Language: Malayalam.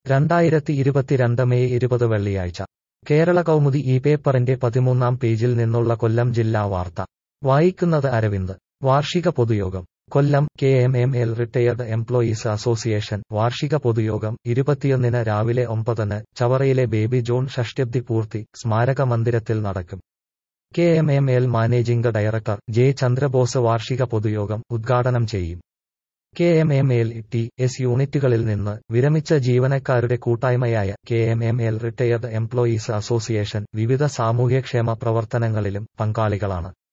രണ്ടായിരത്തി ഇരുപത്തിരണ്ട് മെയ് ഇരുപത് വെള്ളിയാഴ്ച കേരള കൗമുദി ഈ പേപ്പറിന്റെ പതിമൂന്നാം പേജിൽ നിന്നുള്ള കൊല്ലം ജില്ലാ വാർത്ത വായിക്കുന്നത് അരവിന്ദ് വാർഷിക പൊതുയോഗം Kollam K M M L retired employees association വാർഷിക പൊതുയോഗം ഇരുപത്തിയൊന്നിന് രാവിലെ ഒമ്പതിന് ചവറയിലെ ബേബി ജോൺ ഷഷ്ട്യബ്ദി പൂർത്തി സ്മാരക മന്ദിരത്തിൽ നടക്കും K M M L managing director J Chandrabose വാർഷിക പൊതുയോഗം ഉദ്ഘാടനം ചെയ്യും K M M L T S യൂണിറ്റുകളിൽ നിന്ന് വിരമിച്ച ജീവനക്കാരുടെ കൂട്ടായ്മയായ K M M L retired employees association വിവിധ സാമൂഹ്യക്ഷേമ പ്രവർത്തനങ്ങളിലും പങ്കാളികളാണ്